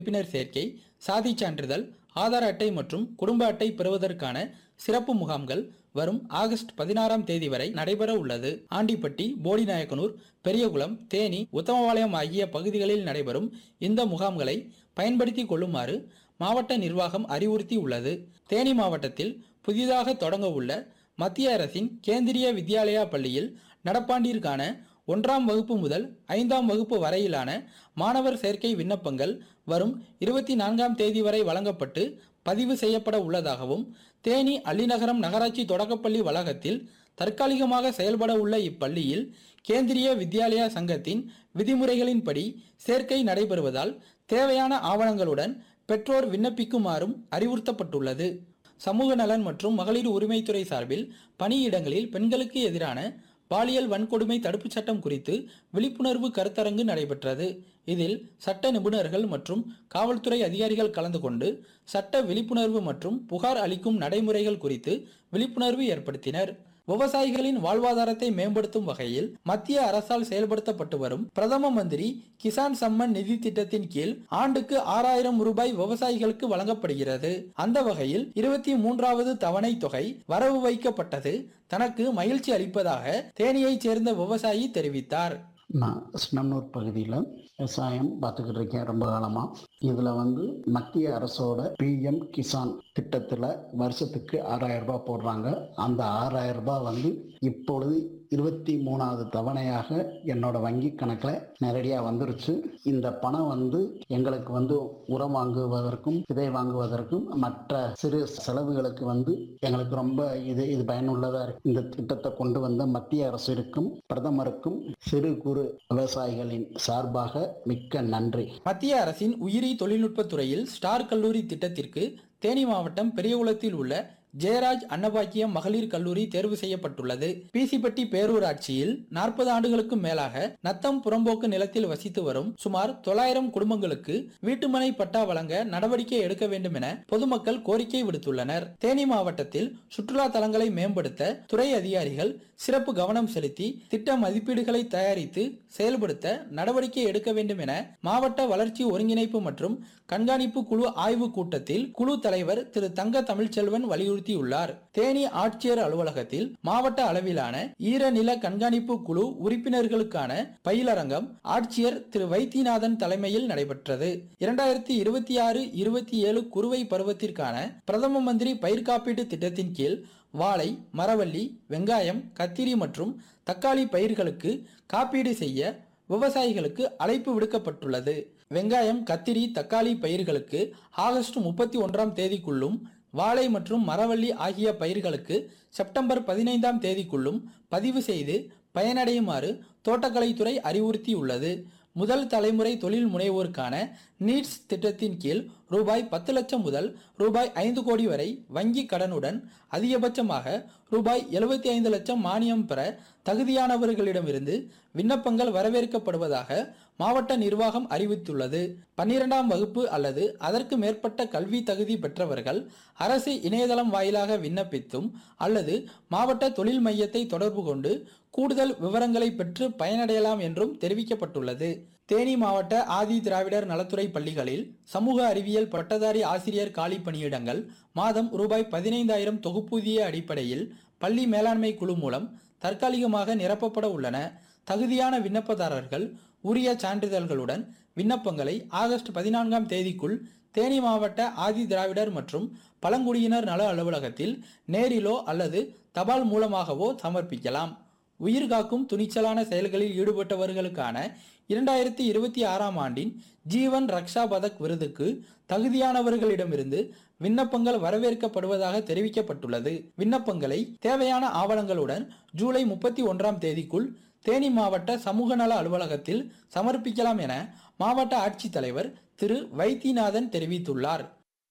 உறுப்பினர் சேர்க்கை சாதிச் சான்றிதழ் ஆதார் அட்டை மற்றும் குடும்ப அட்டை பெறுவதற்கான சிறப்பு முகாம்கள் வரும் ஆகஸ்ட் பதினாறாம் தேதி வரை நடைபெற உள்ளது ஆண்டிப்பட்டி போடிநாயக்கனூர் பெரியகுளம் தேனி உத்தமபாளையம் ஆகிய பகுதிகளில் நடைபெறும் இந்த முகாம்களை பயன்படுத்திக் கொள்ளுமாறு மாவட்ட நிர்வாகம் அறிவுறுத்தி உள்ளது தேனி மாவட்டத்தில் புதிதாக தொடங்க உள்ள மத்திய அரசின் கேந்திரிய வித்யாலயா பள்ளியில் நடப்பாண்டிற்கான ஒன்றாம் வகுப்பு முதல் ஐந்தாம் வகுப்பு வரையிலான மாணவர் சேர்க்கை விண்ணப்பங்கள் வரும் இருபத்தி நான்காம் தேதி வரை வழங்கப்பட்டு பதிவு செய்யப்பட உள்ளதாகவும் தேனி அள்ளிநகரம் நகராட்சி தொடக்கப்பள்ளி வளாகத்தில் தற்காலிகமாக செயல்பட உள்ள இப்பள்ளியில் கேந்திரிய வித்யாலயா சங்கத்தின் விதிமுறைகளின்படி சேர்க்கை நடைபெறுவதால் தேவையான ஆவணங்களுடன் பெற்றோர் விண்ணப்பிக்குமாறும் அறிவுறுத்தப்பட்டுள்ளது சமூக நலன் மற்றும் மகளிர் உரிமைத்துறை சார்பில் பணியிடங்களில் பெண்களுக்கு எதிரான பாலியல் வன்கொடுமை தடுப்புச் சட்டம் குறித்து விழிப்புணர்வு கருத்தரங்கு நடைபெற்றது இதில் சட்ட நிபுணர்கள் மற்றும் காவல்துறை அதிகாரிகள் கலந்து கொண்டு சட்ட விழிப்புணர்வு மற்றும் புகார் அளிக்கும் நடைமுறைகள் குறித்து விழிப்புணர்வு ஏற்படுத்தினர் விவசாயிகளின் வாழ்வாதாரத்தை மேம்படுத்தும் வகையில் மத்திய அரசால் செயல்படுத்தப்பட்டு வரும் பிரதம மந்திரி கிசான் சம்மன் நிதி திட்டத்தின் கீழ் ஆண்டுக்கு ஆறாயிரம் ரூபாய் விவசாயிகளுக்கு வழங்கப்படுகிறது அந்த வகையில் இருபத்தி மூன்றாவது தவணை தொகை வரவு வைக்கப்பட்டது தனக்கு மகிழ்ச்சி அளிப்பதாக தேனியைச் சேர்ந்த விவசாயி தெரிவித்தார் நான் சின்னம்னூர் பகுதியில் விவசாயம் பார்த்துக்கிட்டு இருக்கேன் ரொம்ப காலமாக இதில் வந்து மத்திய அரசோட பிஎம் கிசான் திட்டத்தில் வருஷத்துக்கு ஆறாயிரம் ரூபாய் போடுறாங்க அந்த ஆறாயிரம் ரூபாய் வந்து இப்பொழுது இருபத்தி மூணாவது தவணையாக என்னோட வங்கி கணக்கில் நேரடியாக வந்துருச்சு இந்த பணம் வந்து எங்களுக்கு வந்து உரம் வாங்குவதற்கும் விதை வாங்குவதற்கும் மற்ற சிறு செலவுகளுக்கு வந்து எங்களுக்கு ரொம்ப இது இது பயனுள்ளதாக இருக்கு இந்த திட்டத்தை கொண்டு வந்த மத்திய அரசிற்கும் பிரதமருக்கும் சிறு குறு விவசாயிகளின் சார்பாக மிக்க நன்றி மத்திய அரசின் உயிரி தொழில்நுட்பத் துறையில் ஸ்டார் கல்லூரி திட்டத்திற்கு தேனி மாவட்டம் பெரியகுளத்தில் உள்ள ஜெயராஜ் அன்னபாக்கியம் மகளிர் கல்லூரி தேர்வு செய்யப்பட்டுள்ளது பிசிப்பட்டி பேரூராட்சியில் நாற்பது ஆண்டுகளுக்கும் மேலாக நத்தம் புறம்போக்கு நிலத்தில் வசித்து வரும் சுமார் தொள்ளாயிரம் குடும்பங்களுக்கு வீட்டுமனை பட்டா வழங்க நடவடிக்கை எடுக்க வேண்டும் என பொதுமக்கள் கோரிக்கை விடுத்துள்ளனர் தேனி மாவட்டத்தில் சுற்றுலா தலங்களை மேம்படுத்த துறை அதிகாரிகள் சிறப்பு கவனம் செலுத்தி திட்ட மதிப்பீடுகளை தயாரித்து செயல்படுத்த நடவடிக்கை எடுக்க வேண்டும் என மாவட்ட வளர்ச்சி ஒருங்கிணைப்பு மற்றும் கண்காணிப்பு குழு ஆய்வு கூட்டத்தில் குழு தலைவர் திரு தங்க தமிழ்ச்செல்வன் வலியுறுத்தியுள்ளார் தேனி ஆட்சியர் அலுவலகத்தில் மாவட்ட அளவிலான ஈரநில கண்காணிப்பு குழு உறுப்பினர்களுக்கான பயிலரங்கம் ஆட்சியர் திரு வைத்தியநாதன் தலைமையில் நடைபெற்றது இரண்டாயிரத்தி இருபத்தி ஆறு இருபத்தி ஏழு குறுவை பருவத்திற்கான பிரதம மந்திரி பயிர் காப்பீட்டு திட்டத்தின் கீழ் வாழை மரவள்ளி வெங்காயம் கத்திரி மற்றும் தக்காளி பயிர்களுக்கு காப்பீடு செய்ய விவசாயிகளுக்கு அழைப்பு விடுக்கப்பட்டுள்ளது வெங்காயம் கத்திரி தக்காளி பயிர்களுக்கு ஆகஸ்ட் முப்பத்தி ஒன்றாம் தேதிக்குள்ளும் வாழை மற்றும் மரவள்ளி ஆகிய பயிர்களுக்கு செப்டம்பர் பதினைந்தாம் தேதிக்குள்ளும் பதிவு செய்து பயனடையுமாறு தோட்டக்கலைத்துறை அறிவுறுத்தியுள்ளது முதல் தலைமுறை தொழில் முனைவோருக்கான நீட்ஸ் திட்டத்தின் கீழ் ரூபாய் பத்து லட்சம் முதல் ரூபாய் ஐந்து கோடி வரை வங்கி கடனுடன் அதிகபட்சமாக ரூபாய் எழுபத்தி ஐந்து லட்சம் மானியம் பெற தகுதியானவர்களிடமிருந்து விண்ணப்பங்கள் வரவேற்கப்படுவதாக மாவட்ட நிர்வாகம் அறிவித்துள்ளது பன்னிரெண்டாம் வகுப்பு அல்லது அதற்கு மேற்பட்ட கல்வி தகுதி பெற்றவர்கள் அரசு இணையதளம் வாயிலாக விண்ணப்பித்தும் அல்லது மாவட்ட தொழில் மையத்தை தொடர்பு கொண்டு கூடுதல் விவரங்களை பெற்று பயனடையலாம் என்றும் தெரிவிக்கப்பட்டுள்ளது தேனி மாவட்ட ஆதி திராவிடர் நலத்துறை பள்ளிகளில் சமூக அறிவியல் பட்டதாரி ஆசிரியர் காலி பணியிடங்கள் மாதம் ரூபாய் பதினைந்தாயிரம் தொகுப்பூதிய அடிப்படையில் பள்ளி மேலாண்மை குழு மூலம் தற்காலிகமாக நிரப்பப்பட உள்ளன தகுதியான விண்ணப்பதாரர்கள் உரிய சான்றிதழ்களுடன் விண்ணப்பங்களை ஆகஸ்ட் பதினான்காம் தேதிக்குள் தேனி மாவட்ட ஆதி திராவிடர் மற்றும் பழங்குடியினர் நல அலுவலகத்தில் நேரிலோ அல்லது தபால் மூலமாகவோ சமர்ப்பிக்கலாம் உயிர்காக்கும் துணிச்சலான செயல்களில் ஈடுபட்டவர்களுக்கான இரண்டாயிரத்தி இருபத்தி ஆறாம் ஆண்டின் ஜீவன் ரக்ஷா பதக் விருதுக்கு தகுதியானவர்களிடமிருந்து விண்ணப்பங்கள் வரவேற்கப்படுவதாக தெரிவிக்கப்பட்டுள்ளது விண்ணப்பங்களை தேவையான ஆவணங்களுடன் ஜூலை முப்பத்தி ஒன்றாம் தேதிக்குள் தேனி மாவட்ட சமூக நல அலுவலகத்தில் சமர்ப்பிக்கலாம் என மாவட்ட ஆட்சித்தலைவர் திரு வைத்தியநாதன் தெரிவித்துள்ளார்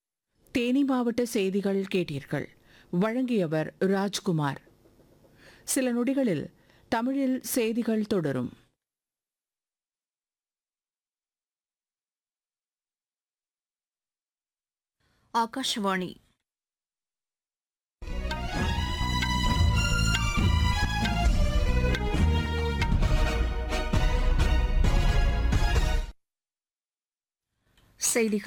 தேனி மாவட்ட செய்திகள் கேட்டீர்கள் வழங்கியவர் ராஜ்குமார் சில நொடிகளில் தமிழில் செய்திகள் தொடரும் ಆಕಾಶವಾಣಿ செய்திகள்